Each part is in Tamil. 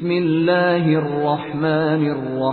بسم الله الرحمن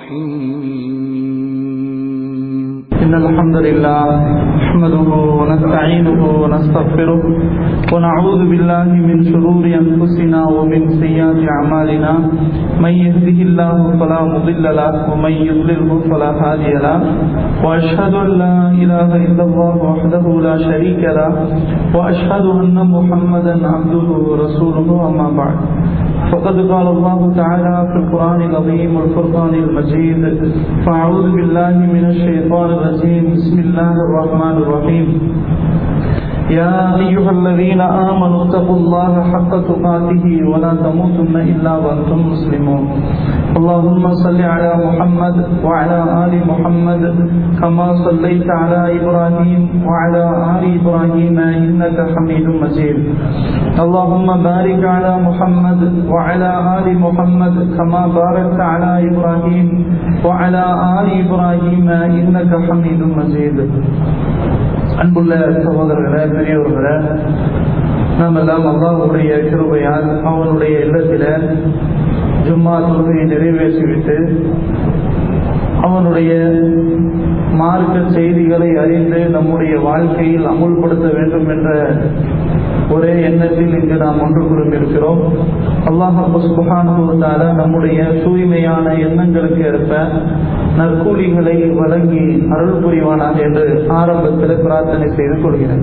الرحيم إن الحمد لله نحمده ونستعينه ونستغفره ونعوذ بالله من شرور أنفسنا ومن سيئات أعمالنا من يهده الله فلا مضل له ومن يضلله فلا هادي له وأشهد أن لا إله إلا الله وحده لا شريك له وأشهد أن محمدا عبده ورسوله أما بعد فقد قال الله تعالى في القرآن العظيم والفرقان المجيد فأعوذ بالله من الشيطان الرجيم بسم الله الرحمن الرحيم يا أيها الذين آمنوا اتقوا الله حق تقاته ولا تموتن إلا وأنتم مسلمون اللهم صل على محمد وعلى آل محمد كما صليت على إبراهيم وعلى آل إبراهيم إنك حميد مجيد اللهم بارك على محمد وعلى آل محمد كما باركت على إبراهيم وعلى آل إبراهيم إنك حميد مجيد அன்புள்ள சகோதரர்களே பெரியவர்களே நாம் எல்லாம் அல்லாஹுடைய கிருபையால் அவனுடைய இல்லத்தில ஜும்மா தொழுகையை நிறைவேற்றிவிட்டு அவனுடைய மார்க்க செய்திகளை அறிந்து நம்முடைய வாழ்க்கையில் அமுல்படுத்த வேண்டும் என்ற ஒரே எண்ணத்தில் இங்கு நாம் ஒன்று இருக்கிறோம் அல்லாஹால நம்முடைய தூய்மையான எண்ணங்களுக்கு ஏற்ப நற்கூலிகளை வழங்கி அருள் புரிவானாக என்று ஆரம்பத்தில் பிரார்த்தனை செய்து கொள்கிறேன்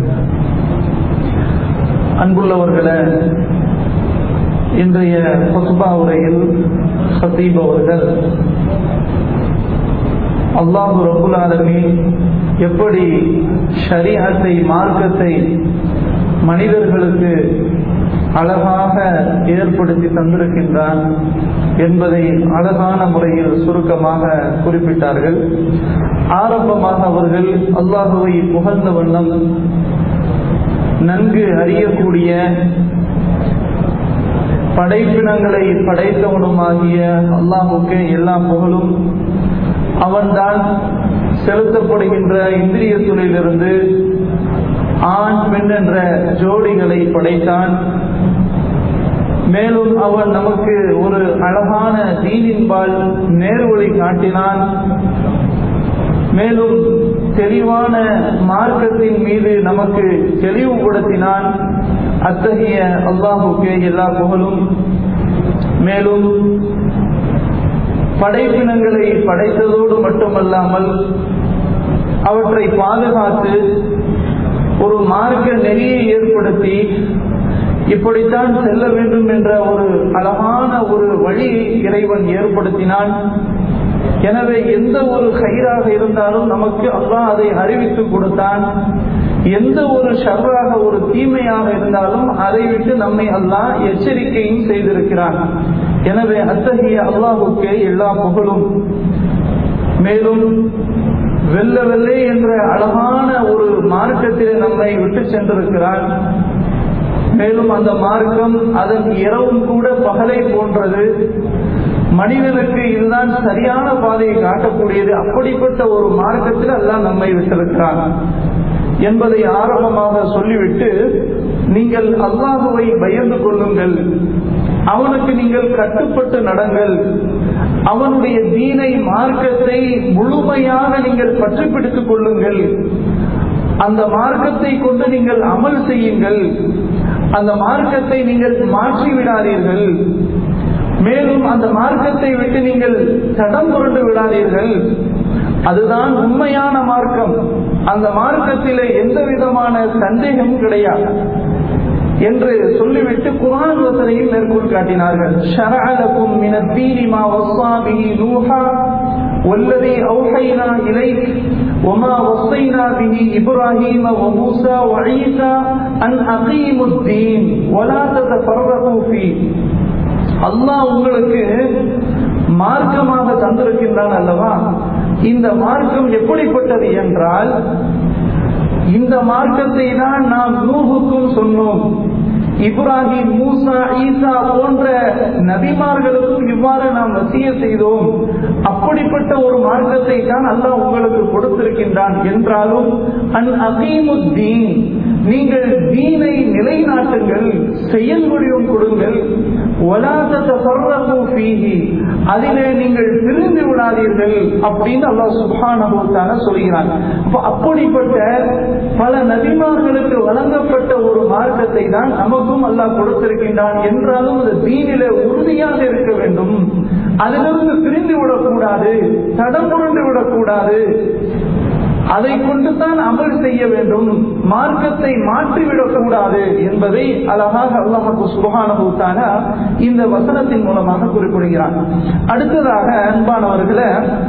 அன்புள்ளவர்களே இன்றைய கொசுபா உரையில் சத்தீப் அவர்கள் அல்லாஹு ரபுல் ஆலமி எப்படி ஷரியாத்தை மார்க்கத்தை மனிதர்களுக்கு அழகாக ஏற்படுத்தி தந்திருக்கின்றான் என்பதை அழகான முறையில் சுருக்கமாக குறிப்பிட்டார்கள் ஆரம்பமாக அவர்கள் அல்லாஹுவை புகழ்ந்த வண்ணம் நன்கு அறியக்கூடிய படைப்பினங்களை படைத்தவனுமாகிய அல்லாஹுக்கு எல்லா புகழும் அவன்தான் செலுத்தப்படுகின்ற இந்திரிய துறையிலிருந்து ஆண் பெண் என்ற ஜோடிகளை படைத்தான் மேலும் அவன் நமக்கு ஒரு அழகான தீனின்பால் நேர்வழி காட்டினான் மேலும் தெளிவான மார்க்கத்தின் மீது நமக்கு தெளிவுபடுத்தினான் அத்தகைய அல்லாஹுக்கு எல்லா புகழும் மேலும் படைப்பினங்களை படைத்ததோடு மட்டுமல்லாமல் அவற்றை பாதுகாத்து ஒரு மார்க்க நெறியை ஏற்படுத்தி இப்படித்தான் செல்ல வேண்டும் என்ற ஒரு அழகான ஒரு வழியை இறைவன் ஏற்படுத்தினான் எனவே எந்த ஒரு கயிறாக இருந்தாலும் நமக்கு அல்லாஹ் அதை அறிவித்து கொடுத்தான் எந்த ஒரு ஷர்ராக ஒரு தீமையாக இருந்தாலும் அதை விட்டு நம்மை அல்லாஹ் எச்சரிக்கையும் செய்திருக்கிறான் எனவே அத்தகைய அல்லாஹுக்கு எல்லா புகழும் மேலும் வெல்ல வெல்லே என்ற அழகான ஒரு மார்க்கத்தில் நம்மை விட்டு சென்றிருக்கிறார் மேலும் அந்த மார்க்கம் அதன் இரவும் கூட பகலை போன்றது மனிதனுக்கு இதுதான் சரியான பாதையை காட்டக்கூடியது அப்படிப்பட்ட ஒரு மார்க்கத்தில் எல்லாம் நம்மை விட்டிருக்கிறான் என்பதை ஆரம்பமாக சொல்லிவிட்டு நீங்கள் அல்லாஹுவை பயந்து கொள்ளுங்கள் அவனுக்கு நீங்கள் கட்டுப்பட்டு நடங்கள் அவனுடைய தீனை மார்க்கத்தை முழுமையாக நீங்கள் பற்றி பிடித்துக் கொள்ளுங்கள் அந்த மார்க்கத்தை கொண்டு நீங்கள் அமல் செய்யுங்கள் அந்த மார்க்கத்தை நீங்கள் மாற்றி விடாதீர்கள் மேலும் அந்த மார்க்கத்தை விட்டு நீங்கள் தடம் புரண்டு விடாதீர்கள் அதுதான் உண்மையான மார்க்கம் அந்த மார்க்கத்திலே எந்த விதமான சந்தேகம் கிடையாது என்று சொல்லிவிட்டு குரான் வசனையில் மேற்கோள் காட்டினார்கள் ஷரஅலக்கும் மின தீனி மா வஸ்ஸா பிஹி நூஹா والذي أوحينا إليك وما وصينا به إبراهيم وموسى وعيسى أن أقيموا الدين ولا تتفرقوا فيه அல்லாஹ் உங்களுக்கு மார்க்கமாக தந்திருக்கின்றான் அல்லவா இந்த மார்க்கம் எப்படிப்பட்டது என்றால் இந்த மார்க்கத்தை தான் நாம் நூகுக்கும் சொன்னோம் இப்ராஹிம் மூசா ஈசா போன்ற நபிமார்களுக்கும் இவ்வாறு நாம் வசிய செய்தோம் அப்படிப்பட்ட ஒரு மார்க்கத்தை தான் அல்லாஹ் உங்களுக்கு கொடுத்திருக்கின்றான் என்றாலும் அன் அகீமுத்தீன் நீங்கள் தீனை நிலைநாட்டுங்கள் செயல்முடிவும் கொடுங்கள் அதிலே நீங்கள் பிரிந்து விடாதீர்கள் அப்படின்னு அல்லாஹ் சுபான சொல்கிறான் அப்படிப்பட்ட பல நபிமார்களுக்கு வழங்கப்பட்ட ஒரு மார்க்கத்தை தான் நமக்கும் அல்லாஹ் கொடுத்திருக்கின்றான் என்றாலும் அது தீனில உறுதியாக இருக்க வேண்டும் அதிலிருந்து பிரிந்து விடக்கூடாது தடம் புரண்டு விடக்கூடாது அதை கொண்டுதான் அமல் செய்ய வேண்டும் மார்க்கத்தை மாற்றிவிடக் கூடாது என்பதை அழகாக அல்லாஹு சுபகானுத்தான இந்த வசனத்தின் மூலமாக குறிப்பிடுகிறான் அடுத்ததாக அன்பானவர்களை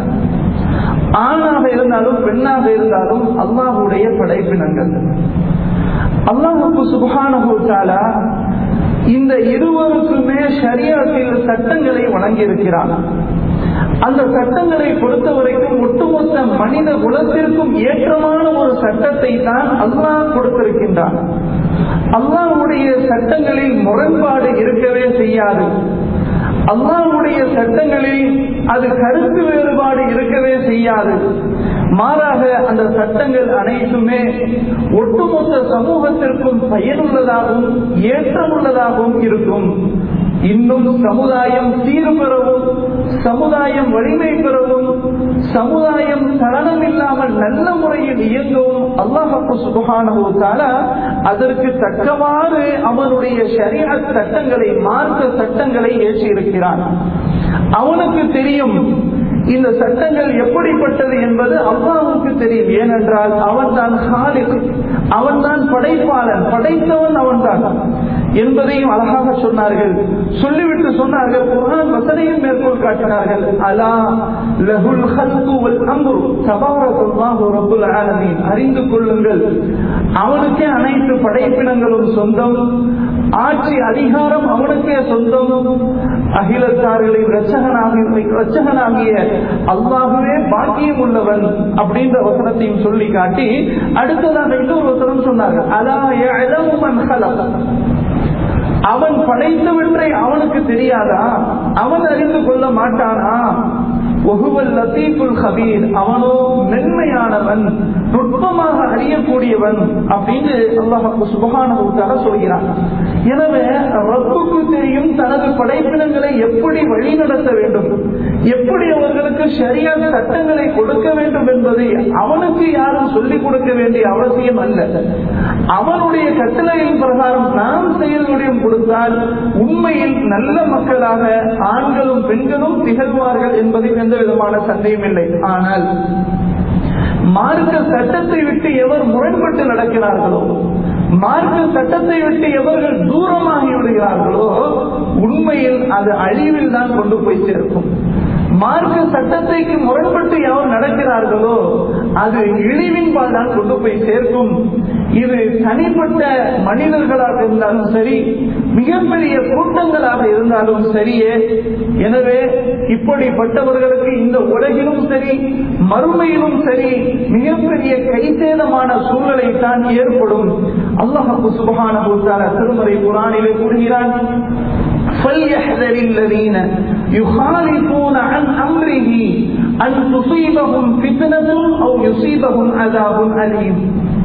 ஆணாக இருந்தாலும் பெண்ணாக இருந்தாலும் அல்லாஹுடைய படைப்பினங்கள் அல்லாஹுக்கு சுபகானுத்தால இந்த இருவருக்குமே சரியாத்தில் சட்டங்களை வழங்கியிருக்கிறான் அந்த சட்டங்களை பொறுத்த வரைக்கும் ஒட்டுமொத்த மனித குலத்திற்கும் ஏற்றமான ஒரு சட்டத்தை தான் அல்லாஹ் கொடுத்திருக்கின்றான் அல்லாஹுடைய சட்டங்களில் முரண்பாடு இருக்கவே செய்யாது அல்லாஹுடைய சட்டங்களில் அது கருத்து வேறுபாடு இருக்கவே செய்யாது மாறாக அந்த சட்டங்கள் அனைத்துமே ஒட்டுமொத்த சமூகத்திற்கும் பயனுள்ளதாகவும் ஏற்றமுள்ளதாகவும் இருக்கும் இன்னும் சமுதாயம் சீர்பெறவும் சமுதாயம் வலிமை பெறவும் சமுதாயம் சலனம் இல்லாமல் நல்ல முறையில் இயங்கவும் அல்லாஹப்பு சுபகானுவத்தால அதற்கு தக்கவாறு அவனுடைய சரீர சட்டங்களை மார்க்க சட்டங்களை ஏற்றியிருக்கிறான் அவனுக்கு தெரியும் இந்த சட்டங்கள் எப்படிப்பட்டது என்பது அல்லாவுக்கு தெரியும் ஏனென்றால் அவன் தான் ஹாலிக் அவன் தான் படைப்பாளன் படைத்தவன் அவன் தான் என்பதையும் அழகாக சொன்னார்கள் சொல்லிவிட்டு சொன்னார்கள் குரான் வசனையும் மேற்கோள் காட்டினார்கள் அலா லஹுல் ஹல்கு வல் அம்ரு தபாரத்துல்லாஹு ரப்புல் ஆலமீன் அறிந்து கொள்ளுங்கள் அவனுக்கே அனைத்து படைப்பினங்களும் சொந்தம் ஆட்சி அதிகாரம் அவனுக்கே சொந்தம் அகிலத்தார்களின் ரச்சகனாகிய அல்லாகவே பாக்கியம் உள்ளவன் அப்படின்ற வசனத்தையும் சொல்லி காட்டி அடுத்ததாக இன்னொரு வசனம் சொன்னாங்க அலா மன் அவன் படைத்தவற்றை அவனுக்கு தெரியாதா அவன் அறிந்து கொள்ள மாட்டானா ஒகுவல் லத்தீஃபுல் ஹபீர் அவனோ மென்மையானவன் நுட்பமாக அறியக்கூடியவன் அப்படின்னு அல்லாஹு சுபகான சொல்கிறான் எனவே ரப்புக்கு தெரியும் தனது படைப்பினங்களை எப்படி வழிநடத்த வேண்டும் எப்படி அவர்களுக்கு சரியா சட்டங்களை கொடுக்க வேண்டும் என்பதை அவனுக்கு யாரும் சொல்லிக் கொடுக்க வேண்டிய அவசியம் அல்ல அவனுடைய கட்டளையின் பிரகாரம் நாம் செயல் முடியும் கொடுத்தால் உண்மையில் நல்ல மக்களாக ஆண்களும் பெண்களும் திகழ்வார்கள் என்பதில் எந்த விதமான சந்தேகம் இல்லை ஆனால் மார்க்க சட்டத்தை விட்டு எவர் முரண்பட்டு நடக்கிறார்களோ மார்க்க சட்டத்தை விட்டு எவர்கள் தூரமாகி விடுகிறார்களோ உண்மையில் அது அழிவில் தான் கொண்டு போய் சேர்க்கும் மார்க்க சட்டத்தைக்கு முரண்பட்டு எவர் நடக்கிறார்களோ அது இழிவின் பால் தான் கொண்டு போய் சேர்க்கும் இது தனிப்பட்ட மனிதர்களாக இருந்தாலும் சரி மிகப்பெரிய கூட்டங்களாக இருந்தாலும் சரியே எனவே இப்படிப்பட்டவர்களுக்கு இந்த உலகிலும் சரி மறுமையிலும் சரி மிகப்பெரிய கைசேதமான சூழ்நிலை தான் ஏற்படும் அல்லாஹு சுபகான திருமறை குரானிலே கூறுகிறான் فليحذر الذين يخالفون عن أمره أن تصيبهم فتنة أو يصيبهم عذاب أليم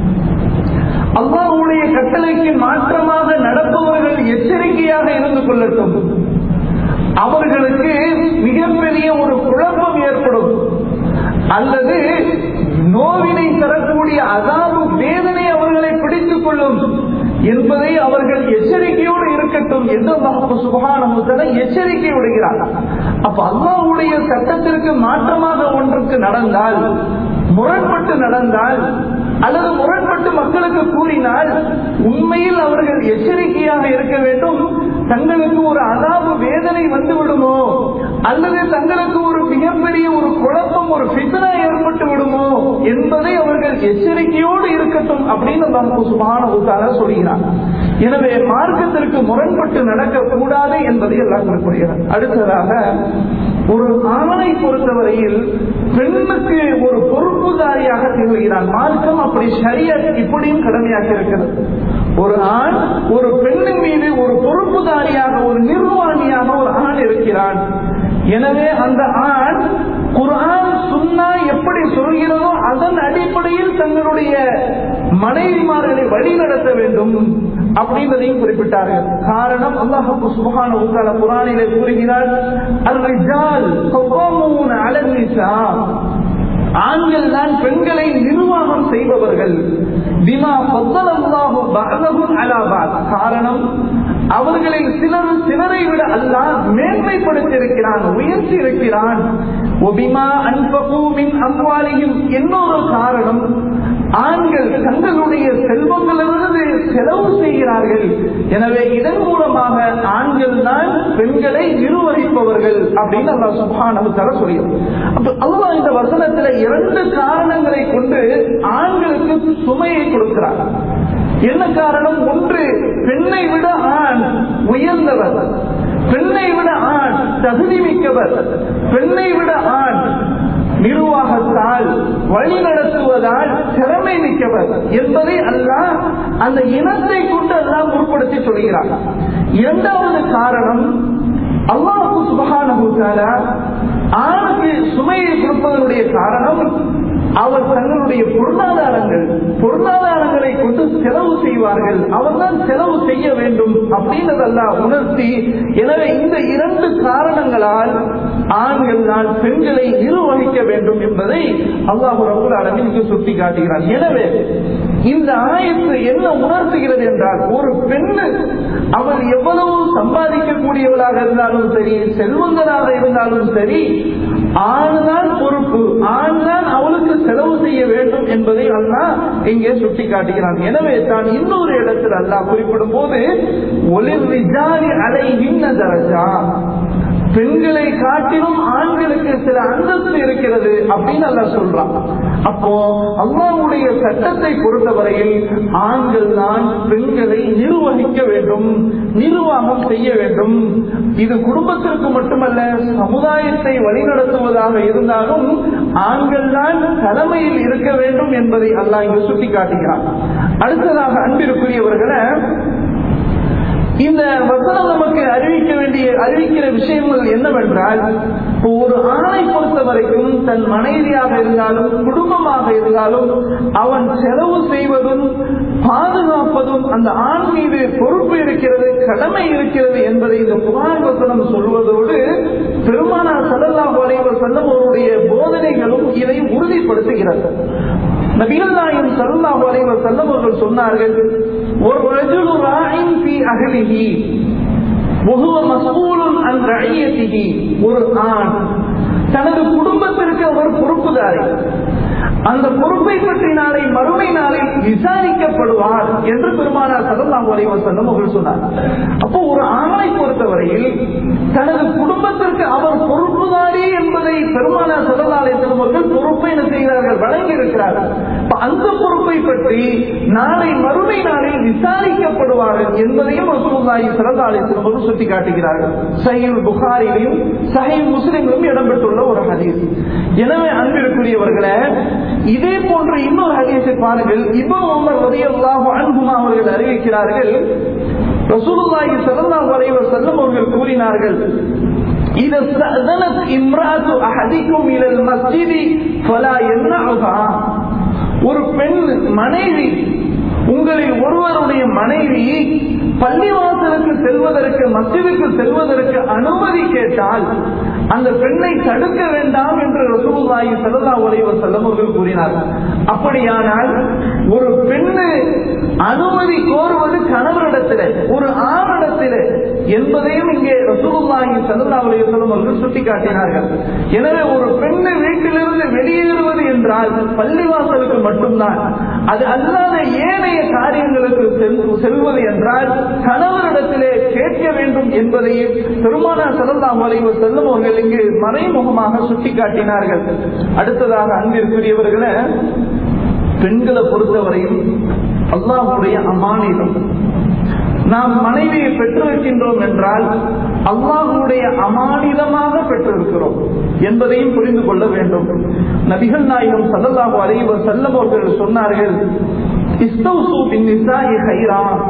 அல்லாஹுடைய கட்டளைக்கு மாற்றமாக நடப்பவர்கள் எச்சரிக்கையாக இருந்து கொள்ளட்டும் அவர்களுக்கு மிகப்பெரிய ஒரு குழப்பம் ஏற்படும் அல்லது நோவினை தரக்கூடிய அதாவது வேதனை அவர்களை பிடித்துக் கொள்ளும் என்பதை அவர்கள் எச்சரிக்கையோடு இருக்கட்டும் என்று சுபகானமுத்தனை எச்சரிக்கை விடுகிறார் அப்ப அல்லாவுடைய சட்டத்திற்கு மாற்றமாக ஒன்றுக்கு நடந்தால் முரண்பட்டு நடந்தால் அல்லது முரண்பட்டு மக்களுக்கு கூறினால் உண்மையில் அவர்கள் எச்சரிக்கையாக இருக்க வேண்டும் தங்களுக்கு ஒரு அதாபு வேதனை வந்து விடுமோ அல்லது தங்களுக்கு ஒரு மிகப்பெரிய ஒரு குழப்பம் ஒரு பித்தனா ஏற்பட்டு விடுமோ என்பதை அவர்கள் எச்சரிக்கையோடு இருக்கட்டும் அப்படின்னு நமக்கு சுமான உத்தார சொல்கிறார் எனவே மார்க்கத்திற்கு முரண்பட்டு நடக்கக்கூடாது என்பதை எல்லாம் குறிப்பிடுகிறார் அடுத்ததாக ஒரு ஆணை பொறுத்தவரையில் பெண்ணுக்கு ஒரு பொறுப்புதாரியாக திகழ்கிறான் மார்க்கம் அப்படி சரியா இப்படியும் கடமையாக இருக்கிறது ஒரு ஆண் ஒரு பெண்ணின் மீது ஒரு பொறுப்புதாரியாக ஒரு நிர்வாணியாக ஒரு ஆண் இருக்கிறான் எனவே அந்த ஆண் குரான் சுன்னா எப்படி சொல்கிறதோ அதன் அடிப்படையில் தங்களுடைய மனைவிமார்களை வழி நடத்த வேண்டும் அப்படின்றதையும் குறிப்பிட்டார்கள் காரணம் அல்லாஹு சுபஹான உத்தால குரானிலே கூறுகிறார் அல் அலன்னிசா ஆண்கள் தான் பெண்களை நிர்வாகம் செய்பவர்கள் பிமா பத்தலல்லாஹு பஅலஹும் அலா பஅத் காரணம் அவர்களை சிலர் சிலரை விட அல்லாஹ் மேன்மைப்படுத்தியிருக்கிறான் உயர்த்தி இருக்கிறான் ஒபிமா அன்பகு மின் அம்வாலியும் இன்னொரு காரணம் ஆண்கள் தங்களுடைய செல்வங்களிலிருந்து செலவு செய்கிறார்கள் எனவே இதன் மூலமாக ஆண்கள் தான் பெண்களை நிர்வகிப்பவர்கள் அப்படின்னு அல்லாஹ் சுப்ஹானஹு தஆலா சொல்கிறார் அப்ப அல்லாஹ் இந்த வசனத்துல இரண்டு காரணங்களை கொண்டு ஆண்களுக்கு சுமையை கொடுக்கிறார் என்ன காரணம் ஒன்று பெண்ணை விட ஆண் உயர்ந்தவர் பெண்ணை விட ஆண் தகுதி மிக்கவர் பெண்ணை விட ஆண் நிர்வாகத்தால் வழி நடத்துவதால் திறமை மிக்கவர் என்பதை அல்லாஹ் அந்த இனத்தை கொண்டு அல்லாஹ் முற்படுத்தி சொல்கிறார் இரண்டாவது காரணம் அல்லாஹு சுபகான ஆணுக்கு சுமையை கொடுப்பதனுடைய காரணம் அவர் தங்களுடைய பொருளாதாரங்கள் பொருளாதாரங்களை கொண்டு செலவு செய்வார்கள் அவர்தான் செலவு செய்ய வேண்டும் அப்படின்றதெல்லாம் உணர்த்தி எனவே இந்த இரண்டு காரணங்களால் ஆண்கள் தான் பெண்களை நிர்வகிக்க வேண்டும் என்பதை அல்லாஹு ரபுல் அளவிற்கு சுட்டி காட்டுகிறார் எனவே இந்த ஆயத்து என்ன உணர்த்துகிறது என்றால் ஒரு பெண்ணு அவள் எவ்வளவு சம்பாதிக்கக்கூடியவளாக இருந்தாலும் சரி செல்வந்தராக இருந்தாலும் சரி ஆண்தான் பொறுப்பு ஆண்தான் அவளுக்கு செலவு செய்ய வேண்டும் என்பதை அல்லாஹ் இங்கே சுட்டி காட்டுகிறான் எனவே தான் இன்னொரு இடத்தில் அல்லாஹ் குறிப்பிடும் போது ஒளிர் விஜாரி அலை இன்ன தரஜா பெண்களை காட்டிலும் ஆண்களுக்கு சில அந்தஸ்து இருக்கிறது அப்படின்னு அல்ல சொல்றான் அப்போ அல்லாவுடைய சட்டத்தை பொறுத்தவரையில் ஆண்கள் தான் பெண்களை நிர்வகிக்க வேண்டும் நிர்வாகம் செய்ய வேண்டும் இது குடும்பத்திற்கு மட்டுமல்ல சமுதாயத்தை வழிநடத்துவதாக இருந்தாலும் ஆண்கள் தான் தலைமையில் இருக்க வேண்டும் என்பதை அல்லாஹ் இங்கு சுட்டி காட்டுகிறான் அடுத்ததாக அன்பிற்குரியவர்களை இந்த வசனம் நமக்கு அறிவிக்க வேண்டிய அறிவிக்கிற விஷயங்கள் என்னவென்றால் ஒரு ஆணை பொறுத்த வரைக்கும் தன் மனைவியாக இருந்தாலும் குடும்பமாக இருந்தாலும் அவன் செலவு செய்வதும் பாதுகாப்பதும் அந்த ஆண் மீது பொறுப்பு இருக்கிறது கடமை இருக்கிறது என்பதை இந்த புகார் வசனம் சொல்வதோடு பெருமானார் சல்லல்லாஹு அலைஹி வஸல்லம் அவருடைய போதனைகளும் இதை உறுதிப்படுத்துகிறது நபிகள் நாயகம் சல்லாஹு அலைஹி வஸல்லம் அவர்கள் சொன்னார்கள் ஒரு ரஜுலு ராயின் ஃபீ அஹ்லிஹி وهو مسؤول عن رعيته ஒரு ஆண் தனது குடும்பத்திற்கு அவர் பொறுப்புதாரி அந்த பொறுப்பை பற்றி நாளை மறுமை நாளில் விசாரிக்கப்படுவார் என்று பெருமானார் சதல்லாம் வரைவசல்லம் அவர்கள் சொன்னார் அப்போ ஒரு ஆணை பொறுத்தவரையில் தனது குடும்பத்திற்கு அவர் பொறுப்புதாரி என்பதை பெருமானார் சதல்லாலை அவர்கள் பொறுப்பை என்ன செய்கிறார்கள் வழங்கி இருக்கிறார்கள் அந்த பொறுப்பை பற்றி நாளை மறுமை நாளில் விசாரிக்கப்படுவார்கள் என்பதையும் ரசூலுல்லாஹி ஸல்லல்லாஹு அலைஹி வஸல்லம் சுட்டி காட்டுகிறார்கள் சஹீஹ் புகாரிலும் சஹீஹ் முஸ்லிமிலும் இடம்பெற்றுள்ள ஒரு ஹதீஸ் எனவே அன்பிற்குரியவர்களே இதே போன்ற இன்னொரு ஹதீஸை பாருங்கள் இமாம் உமர் ரலியல்லாஹு அன்ஹுமா அவர்கள் அறிவிக்கிறார்கள் ரசூலுல்லாஹி ஸல்லல்லாஹு அலைஹி வஸல்லம் அவர்கள் கூறினார்கள் إذا استأذنت امرأة أحدكم إلى المسجد فلا يمنعها ஒரு பெண் மனைவி உங்களில் ஒருவருடைய மனைவி பள்ளிவாசலுக்கு செல்வதற்கு மசிதுக்கு செல்வதற்கு அனுமதி கேட்டால் அந்த பெண்ணை தடுக்க வேண்டாம் என்று ரசூலுல்லாஹி ஸல்லல்லாஹு அலைஹி வஸல்லம் அவர்கள் கூறினார் அப்படியானால் ஒரு பெண்ணு அனுமதி கோருவது கணவரிடத்தில் ஒரு ஆணிடத்தில் என்பதையும் இங்கே ரசூலுல்லாஹி ஸல்லல்லாஹு அலைஹி வஸல்லம் அவர்கள் சுட்டிக்காட்டினார்கள் எனவே ஒரு பெண்ணு வீட்டிலிருந்து வெளியேறுவது என்றால் பள்ளிவாசலுக்கு மட்டும்தான் அது அல்லாத ஏனைய காரியங்களுக்கு செல்வது என்றால் கணவரிடத்திலே கேட்க வேண்டும் என்பதையும் பெருமானார் ஸல்லல்லாஹு அலைஹி வஸல்லம் அவர்கள் இங்கு மறைமுகமாக சுட்டிக்காட்டினார்கள் அடுத்ததாக அன்பிற்குரியவர்களே பெண்களை பொறுத்தவரையும் அல்லாஹுடைய அமானிதம் நாம் மனைவியை பெற்றிருக்கின்றோம் என்றால் அல்லாஹுடைய அமானிதமாக பெற்றிருக்கிறோம் என்பதையும் புரிந்து கொள்ள வேண்டும் நபிகள் நாயகம் சல்லல்லாஹு அலைஹி வஸல்லம் அவர்கள் சொன்னார்கள்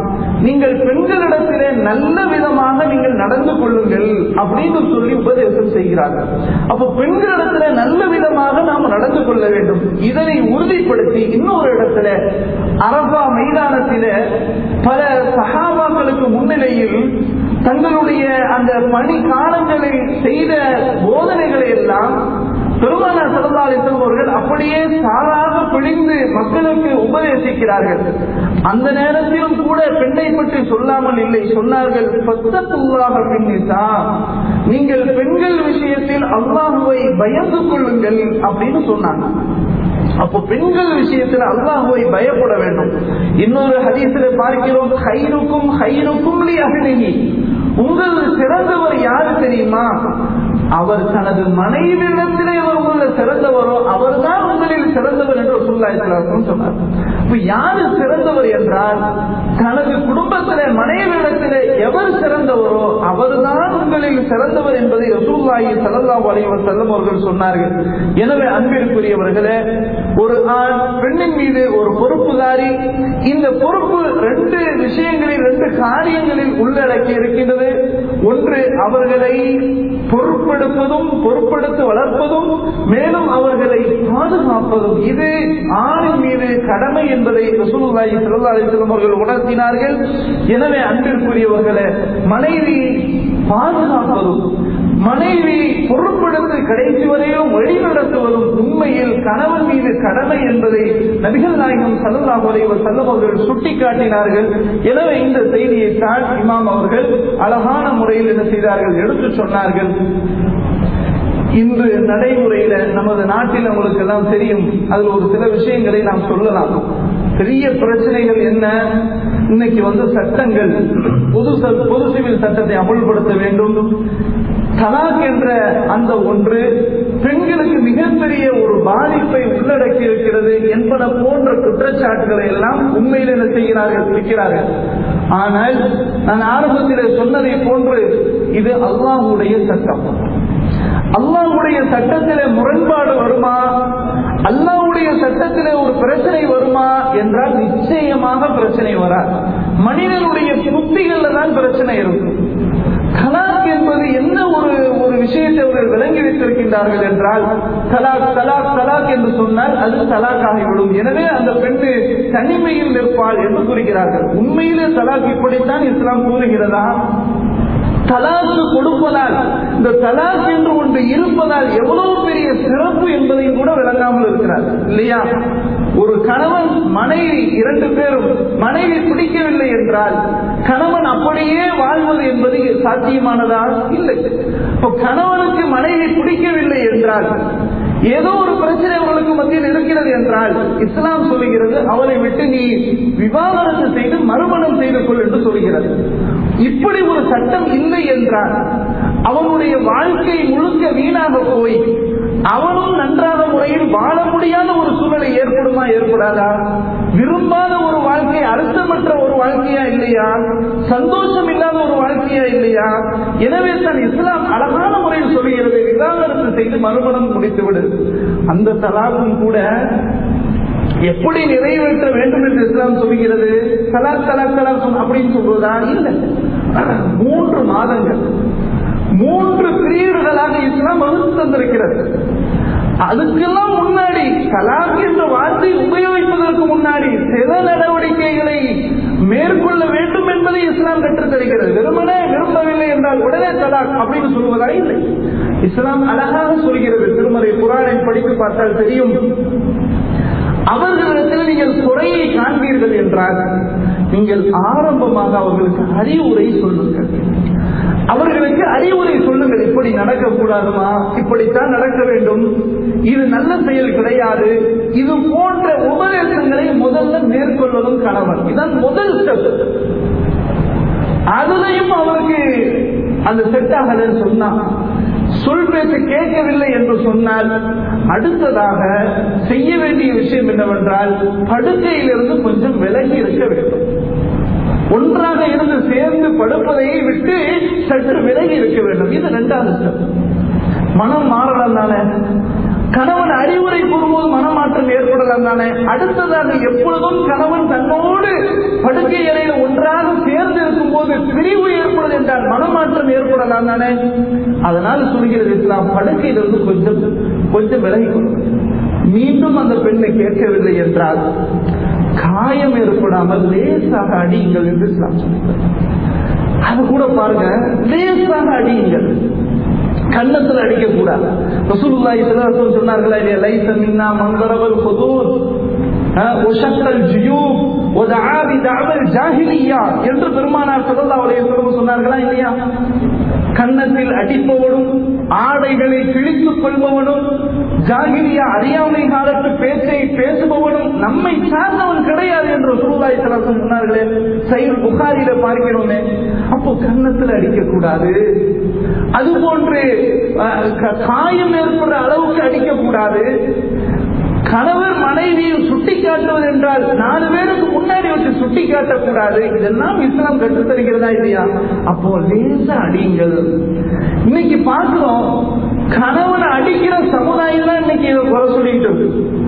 நீங்கள் பெண்களிடத்திலே நல்ல விதமாக நீங்கள் நடந்து கொள்ளுங்கள் அப்படின்னு சொல்லி உபதேசம் செய்கிறார்கள் அப்ப பெண்களிடத்துல நல்ல விதமாக நாம் நடந்து கொள்ள வேண்டும் இதனை உறுதிப்படுத்தி இன்னொரு இடத்துல அரபா மைதானத்தில பல சகாபாக்களுக்கு முன்னிலையில் தங்களுடைய அந்த பணி காலங்களில் செய்த போதனைகளை எல்லாம் பெருமானா சிறந்தாலிசம் அவர்கள் அப்படியே சாராக பிழிந்து மக்களுக்கு உபதேசிக்கிறார்கள் அந்த நேரத்திலும் கூட பெண்ணை பற்றி சொல்லாமல் இல்லை சொன்னார்கள் பத்தத்துள்ளாக பின்னிசா நீங்கள் பெண்கள் விஷயத்தில் அல்லாஹுவை பயந்து கொள்ளுங்கள் அப்படின்னு சொன்னாங்க அப்போ பெண்கள் விஷயத்தில் அல்லாஹுவை பயப்பட வேண்டும் இன்னொரு ஹதீசில் பார்க்கிறோம் ஹைருக்கும் ஹைருக்கும் அகலிகி உங்கள் சிறந்தவர் யாரு தெரியுமா அவர் தனது மனைவியிடத்திலே உள்ள சிறந்தவரோ அவர் தான் உங்களில் சிறந்தவர் என்று சொல்லாயிரம் சொன்னார் இப்ப யாரு சிறந்தவர் என்றால் தனது குடும்பத்திலே மனைவியிடத்திலே எவர் சிறந்தவரோ அவர்தான் உங்களில் சிறந்தவர் என்பதை ரசூல்லாயி சல்லா அலைவர் செல்லம் அவர்கள் சொன்னார்கள் எனவே அன்பிற்குரியவர்களே ஒரு ஆண் பெண்ணின் மீது ஒரு பொறுப்புதாரி இந்த பொறுப்பு ரெண்டு விஷயங்களில் ரெண்டு காரியங்களில் உள்ளடக்கி இருக்கின்றது ஒன்று அவர்களை பொறுப்பெடுப்பதும் பொறுப்பெடுத்து வளர்ப்பதும் மேலும் அவர்களை பாதுகாப்பதும் இது ஆணின் மீது கடமை என்பதை ரசூலுல்லாஹி ஸல்லல்லாஹு அலைஹி வஸல்லம் அவர்கள் உணர்த்தினார்கள் எனவே அன்பிற்குரியவர்களே மனைவி பாதுகாப்பதும் மனைவி பொறுப்பெடுத்து கடைசி வரையும் வழிநடத்துவதும் உண்மையில் கணவன் மீது கடமை என்பதை நபிகள் நாயகம் சல்லல்லாஹு அலைஹி வஸல்லம் அவர்கள் சுட்டிக்காட்டினார்கள் எனவே இந்த செய்தியை தான் இமாம் அவர்கள் அழகான முறையில் என்ன செய்தார்கள் எடுத்து சொன்னார்கள் இன்று நடைமுறையில நமது நாட்டில் உங்களுக்கு எல்லாம் தெரியும் அதுல ஒரு சில விஷயங்களை நாம் சொல்லலாம் பெரிய பிரச்சனைகள் என்ன இன்னைக்கு வந்து சட்டங்கள் பொது பொது சிவில் சட்டத்தை அமல்படுத்த வேண்டும் தலாக் என்ற அந்த ஒன்று பெண்களுக்கு மிகப்பெரிய ஒரு பாதிப்பை உள்ளடக்கி இருக்கிறது என்பன போன்ற குற்றச்சாட்டுகளை எல்லாம் உண்மையில் என்ன செய்கிறார்கள் வைக்கிறார்கள் ஆனால் நான் ஆரம்பத்தில் சொன்னதை போன்று இது அல்லாஹுடைய சட்டம் அல்லாவுடைய சட்டத்திலே முரண்பாடு வருமா அல்லாவுடைய சட்டத்திலே ஒரு பிரச்சனை வருமா என்றால் நிச்சயமாக பிரச்சனை வராது மனிதனுடைய புத்திகள்ல தான் பிரச்சனை இருக்கும் கலாக் என்பது என்ன ஒரு ஒரு விஷயத்தை அவர்கள் விளங்கி வைத்திருக்கின்றார்கள் என்றால் தலாக் தலாக் தலாக் என்று சொன்னால் அது தலாக் ஆகிவிடும் எனவே அந்த பெண்ணு தனிமையில் நிற்பாள் என்று கூறுகிறார்கள் உண்மையிலே தலாக் இப்படித்தான் இஸ்லாம் கூறுகிறதா தலாக்கு கொடுப்பதால் இந்த தலாக் என்று ஒன்று இருப்பதால் எவ்வளவு பெரிய சிறப்பு என்பதையும் கூட விளங்காமல் இருக்கிறார் இல்லையா ஒரு கணவன் மனைவி இரண்டு பேரும் மனைவி பிடிக்கவில்லை என்றால் கணவன் அப்படியே வாழ்வது என்பது சாத்தியமானதா இல்லை இப்போ கணவனுக்கு மனைவி பிடிக்கவில்லை என்றால் ஏதோ ஒரு பிரச்சனை அவர்களுக்கு மத்தியில் இருக்கிறது என்றால் இஸ்லாம் சொல்லுகிறது அவரை விட்டு நீ விவாகரத்து செய்து மறுமணம் செய்து கொள் என்று சொல்கிறது இப்படி ஒரு சட்டம் இல்லை என்றால் அவனுடைய வாழ்க்கை முழுக்க வீணாக போய் அவனும் நன்றாக முறையில் வாழ முடியாத ஒரு சூழ்நிலை ஏற்படுமா ஏற்படாதா விரும்பாத ஒரு வாழ்க்கை அர்த்தமற்ற ஒரு வாழ்க்கையா இல்லையா சந்தோஷம் இல்லாத ஒரு வாழ்க்கையா இல்லையா எனவே தான் இஸ்லாம் அழகான முறையில் சொல்கிறது விவாகரத்து செய்து மறுமணம் முடித்துவிடு அந்த தலாக்கும் கூட எப்படி நிறைவேற்ற வேண்டும் என்று இஸ்லாம் சொல்கிறது தலாக் தலாக் தலாக் அப்படின்னு சொல்வதா இல்லை மூன்று மாதங்கள் மூன்று பிரிவுகளாக இஸ்லாம் வகுத்து தந்திருக்கிறது அதுக்கெல்லாம் முன்னாடி தலாக் என்ற வார்த்தை உபயோகிப்பதற்கு முன்னாடி சில நடவடிக்கைகளை மேற்கொள்ள வேண்டும் என்பதை இஸ்லாம் கற்றுத் தருகிறது வெறுமனே விரும்பவில்லை என்றால் உடனே தலாக் அப்படின்னு சொல்வதா இல்லை இஸ்லாம் அழகாக சொல்கிறது திருமலை குரானை படித்து பார்த்தால் தெரியும் அவர்களிடத்தில் நீங்கள் குறையை காண்பீர்கள் என்றால் நீங்கள் ஆரம்பமாக அவர்களுக்கு அறிவுரை சொல்லுங்கள் அவர்களுக்கு அறிவுரை சொல்லுங்கள் இப்படி நடக்கக்கூடாதுமா இப்படித்தான் நடக்க வேண்டும் இது நல்ல செயல் கிடையாது இது போன்ற உபதேசங்களை முதல்ல மேற்கொள்வதும் கணவன் இதான் முதல் ஸ்டெப் அதுலையும் அவருக்கு அந்த செட் ஆகலன்னு சொன்னா சொல் பேச கேட்கவில்லை என்று சொன்னால் அடுத்ததாக செய்ய வேண்டிய விஷயம் என்னவென்றால் படுக்கையிலிருந்து கொஞ்சம் விலகி இருக்க வேண்டும் ஒன்றாக இருந்து சேர்ந்து படுப்பதையை விட்டு சற்று விலகி இருக்க வேண்டும் இது ரெண்டாவது ஸ்டெப் மனம் மாறலாம் தானே கணவன் அறிவுரை கூறும்போது மனமாற்றம் ஏற்படலாம் தானே அடுத்ததாக எப்பொழுதும் கணவன் தன்னோடு படுக்கை அறையில் ஒன்றாக சேர்ந்து இருக்கும் போது பிரிவு ஏற்படுது என்றால் மனமாற்றம் ஏற்படலாம் தானே அதனால் சொல்கிறது இஸ்லாம் படுக்கையிலிருந்து கொஞ்சம் கொஞ்சம் விலகிக் கொள்ளுங்கள் மீண்டும் அந்த பெண்ணை கேட்கவில்லை என்றால் காயம் ஏற்படாமல் லேசாக அடியுங்கள் என்று இஸ்லாம் சொல்லுங்கள் அது கூட பாருங்க லேசாக அடியுங்கள் கன்னத்தில் அடிக்க கூடாது ரசூலுல்லாஹி ஸல்லல்லாஹு அலைஹி சொன்னார்களா இல்லையா லைஸ மின்னா மன் ضربல் ஹுதூத் وشق الجيوب ودعا بدعوى الجاهليه என்று பெருமானார் ஸல்லல்லாஹு அலைஹி வஸல்லம் சொன்னார்களா இல்லையா கன்னத்தில் அடிப்பவனும் ஆடைகளை கிழித்துக் கொள்பவனும் ஜாகிரியா அறியாமை காலத்து பேச்சை பேசுபவனும் நம்மை சார்ந்தவன் கிடையாது என்று சூழ்நாய் தலசம் சொன்னார்களே சைல் புகாரில பார்க்கிறோமே அப்போ கன்னத்தில் அடிக்கக்கூடாது அது போன்று காயம் ஏற்படுற அளவுக்கு அடிக்கக்கூடாது கணவர் மனைவியை சுட்டி காட்டுவது என்றால் நாலு பேருக்கு முன்னாடி வச்சு சுட்டி காட்டக்கூடாது இதெல்லாம் இஸ்லாம் கற்றுத் தருகிறதா இல்லையா அப்போ லேசா அடியுங்கள் இன்னைக்கு பார்க்கிறோம் கணவனை அடிக்கிற சமுதாயம் தான் இன்னைக்கு இதை குறை சொல்லிட்டு இருக்கு.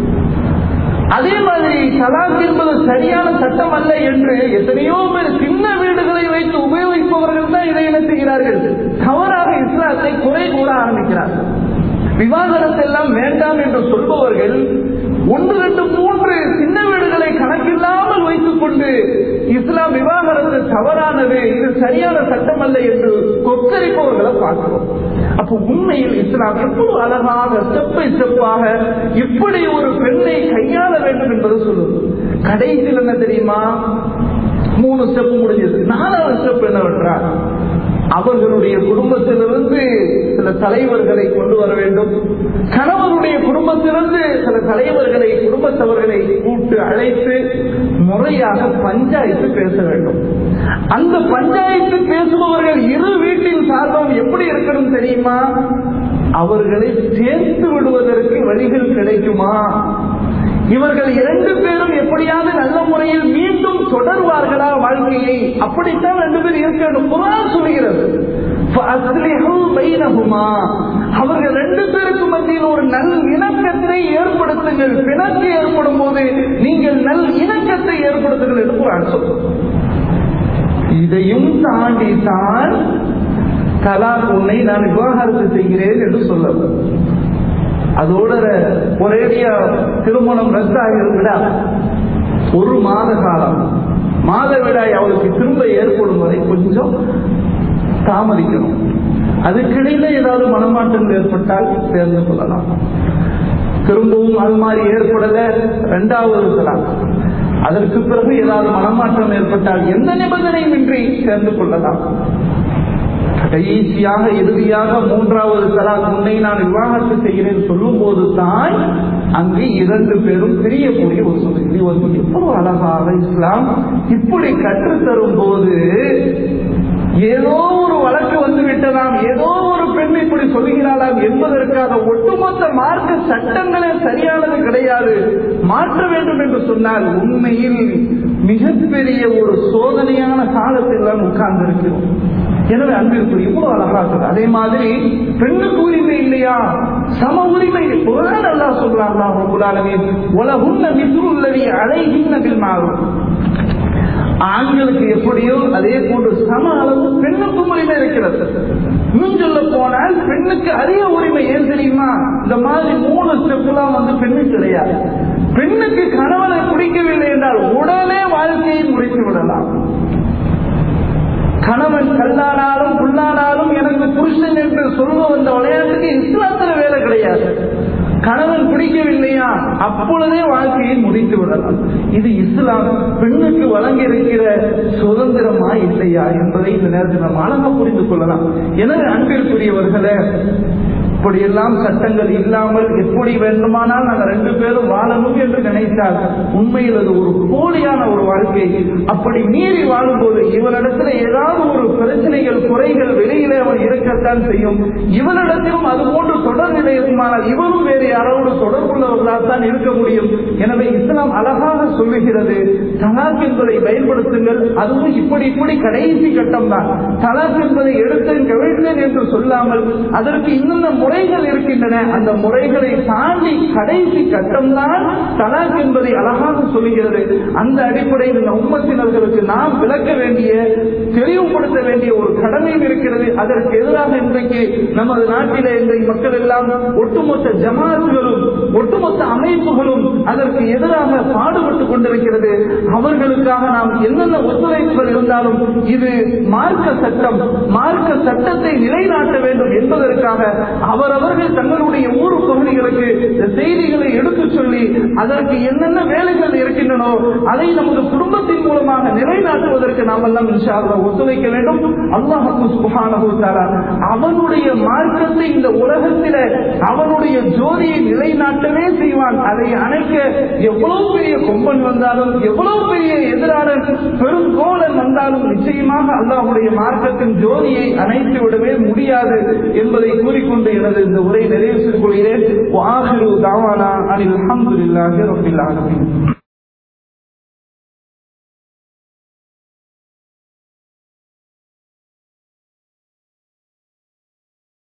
அதே மாதிரி தலாக் என்பது சரியான சட்டம் அல்ல என்று எத்தனையோ பேர் சின்ன வீடுகளை வைத்து உபயோகிப்பவர்கள் தான் இதை என்ன செய்கிறார்கள் தவறாக இஸ்லாத்தை குறை கூற ஆரம்பிக்கிறார்கள் விவாகரத்து எல்லாம் வேண்டாம் என்று சொல்பவர்கள் ஒன்று ரெண்டு மூன்று சின்ன வீடுகளை கணக்கில்லாமல் வைத்துக் கொண்டு இஸ்லாம் விவாகரத்து தவறானது இது சரியான சட்டம் அல்ல என்று கொக்கரிப்பவர்களை பார்க்கிறோம் அப்போ உண்மையில் இஸ்லாம் எவ்வளவு அழகாக ஸ்டெப் பை ஸ்டெப்பாக இப்படி ஒரு பெண்ணை கையாள வேண்டும் என்பது சொல்லுது கடைசியில் என்ன தெரியுமா மூணு ஸ்டெப் முடிஞ்சது நாலாவது ஸ்டெப் என்னவென்றால் அவர்களுடைய குடும்பத்திலிருந்து சில தலைவர்களை கொண்டு வர வேண்டும் கணவருடைய குடும்பத்திலிருந்து சில தலைவர்களை குடும்பத்தவர்களை கூட்டு அழைத்து முறையாக பஞ்சாயத்து பேச வேண்டும் அந்த பஞ்சாயத்து பேசுபவர்கள் இரு வீட்டின் சார்பம் எப்படி இருக்கணும் தெரியுமா அவர்களை சேர்த்து விடுவதற்கு வழிகள் கிடைக்குமா இவர்கள் இரண்டு பேரும் எப்படியாவது நல்ல முறையில் மீண்டும் தொடர்வார்களா வாழ்க்கையை அப்படித்தான் ரெண்டு பேர் இருக்கணும் குரான் சொல்கிறது அவர்கள் ரெண்டு பேருக்கு மத்தியில் ஒரு நல் இணக்கத்தை ஏற்படுத்துங்கள் பிணக்கு ஏற்படும் போது நீங்கள் நல் இணக்கத்தை ஏற்படுத்துங்கள் என்று குரான் சொல்லும் இதையும் தாண்டி தான் தலாக் உன்னை நான் விவாகரத்து செய்கிறேன் என்று சொல்லவும் அதோட ஒரேடியா திருமணம் ரத்தாகி விடா ஒரு மாத காலம் மாத விடாய் அவளுக்கு திரும்ப ஏற்படும் வரை கொஞ்சம் தாமதிக்கணும் அதுக்கிடையில ஏதாவது மனமாற்றம் ஏற்பட்டால் சேர்ந்து கொள்ளலாம் திரும்பவும் அது மாதிரி ஏற்படல இரண்டாவது தலாக் அதற்கு பிறகு ஏதாவது மனமாற்றம் ஏற்பட்டால் எந்த நிபந்தனையும் இன்றி சேர்ந்து கொள்ளலாம் கடைசியாக இறுதியாக மூன்றாவது தலாக் முன்னை நான் விவாகரத்து செய்கிறேன் சொல்லும் போது தான் அங்கு இரண்டு பேரும் பிரியக்கூடிய ஒரு சூழ்நிலை இது வந்து எவ்வளவு அழகாக இஸ்லாம் இப்படி கற்றுத்தரும் போது ஏதோ ஒரு வழக்கு வந்து விட்டதாம் ஏதோ ஒரு பெண் இப்படி சொல்லுகிறாளாம் என்பதற்காக ஒட்டுமொத்த மார்க்க சட்டங்களே சரியானது கிடையாது மாற்ற வேண்டும் என்று சொன்னால் உண்மையில் மிகப்பெரிய ஒரு சோதனையான காலத்தில் தான் உட்கார்ந்து இருக்கிறோம் எனவே அன்பிற்குரிய இவ்வளவு அழகா இருக்குது அதே மாதிரி பெண்ணுக்கு உரிமை இல்லையா சம உரிமை குரான் அல்லா சொல்றாங்களா ரபுல்லாலமே உலகுன்ன மிசுல்லவி அலைகின்ன பில் மாறும் ஆண்களுக்கு எப்படியோ அதே போன்று சம அளவு பெண்ணுக்கும் உரிமை இருக்கிறது இன்னும் சொல்ல போனால் பெண்ணுக்கு அதிக உரிமை ஏன் தெரியுமா இந்த மாதிரி மூணு ஸ்டெப் எல்லாம் வந்து பெண்ணுக்கு கிடையாது பெண்ணுக்கு கணவனை பிடிக்கவில்லை என்றால் உடனே வாழ்க்கையை முடித்து விடலாம் கணவன் கல்லானாலும் புல்லானாலும் எனக்கு புருஷன் என்று சொல்ல வந்த விளையாட்டுக்கு இஸ்லாத்துல வேலை கிடையாது கணவன் பிடிக்கவில்லையா அப்பொழுதே வாழ்க்கையை முடித்து விடலாம் இது இஸ்லாம் பெண்ணுக்கு வழங்கி இருக்கிற சுதந்திரமா இல்லையா என்பதை இந்த நேரத்தில் நாம் அழகா புரிந்து கொள்ளலாம் எனவே அன்பிற்குரியவர்களே இப்படியெல்லாம் சட்டங்கள் இல்லாமல் எப்படி வேண்டுமானால் நாங்கள் ரெண்டு பேரும் வாழணும் என்று நினைத்தால் உண்மையில் அது ஒரு போலியான ஒரு வாழ்க்கை அப்படி மீறி வாழும்போது இவனிடத்துல ஏதாவது ஒரு பிரச்சனைகள் குறைகள் வெளியிலே அவன் இருக்கத்தான் செய்யும் இவனிடத்திலும் அது போன்று தொடர் நிலையமானால் இவரும் வேறு யாரோடு தொடர்புள்ளவர்களால் தான் இருக்க முடியும் எனவே இஸ்லாம் அழகாக சொல்லுகிறது தலாக் என்பதை பயன்படுத்துங்கள் அதுவும் இப்படி இப்படி கடைசி கட்டம் தான் தலாக் என்பதை எடுத்தேன் கவிழ்த்தேன் என்று சொல்லாமல் அதற்கு இன்னும் முறைகள் இருக்கின்றன அந்த முறைகளை தாண்டி கடைசி கட்டம் தான் தலாக் என்பதை அழகாக சொல்லுகிறது அந்த அடிப்படையில் இந்த உம்மத்தினர்களுக்கு நாம் விளக்க வேண்டிய தெளிவுபடுத்த வேண்டிய ஒரு கடமையும் இருக்கிறது அதற்கு எதிராக இன்றைக்கு நமது நாட்டிலே இன்றைக்கு மக்கள் எல்லாம் ஒட்டுமொத்த ஜமாத்துகளும் ஒட்டுமொத்த அமைப்புகளும் அதற்கு எதிராக பாடுபட்டுக் கொண்டிருக்கிறது அவர்களுக்காக நாம் என்னென்ன ஒத்துழைப்புகள் இருந்தாலும் இது மார்க்க சட்டம் மார்க்க சட்டத்தை நிலைநாட்ட வேண்டும் என்பதற்காக அவரவர்கள் தங்களுடைய ஊர் பகுதிகளுக்கு இந்த செய்திகளை எடுத்துச் சொல்லி அதற்கு என்னென்ன வேலைகள் இருக்கின்றனோ அதை நமது குடும்பத்தின் மூலமாக நிலைநாட்டுவதற்கு நாம் எல்லாம் இன்ஷா அல்லாஹ் ஒத்துழைக்க வேண்டும் அல்லாஹு சுப்ஹானஹு தஆலா அவனுடைய மார்க்கத்தை இந்த உலகத்தில அவனுடைய ஜோதியை நிலைநாட்டவே செய்வான் அதை அணைக்க எவ்வளவு பெரிய கொம்பன் வந்தாலும் எவ்வளவு பெரிய எதிராளன் பெரும் கோலன் வந்தாலும் நிச்சயமாக அல்லாஹுடைய மார்க்கத்தின் ஜோதியை அணைத்து விடவே முடியாது என்பதை கூறிக்கொண்டு எனது இந்த உரை நிறைவு செய்து கொள்கிறேன் வாஹிரு தாவானா அனில் அல்ஹம்துலில்லாஹி ரப்பில் ஆலமீன்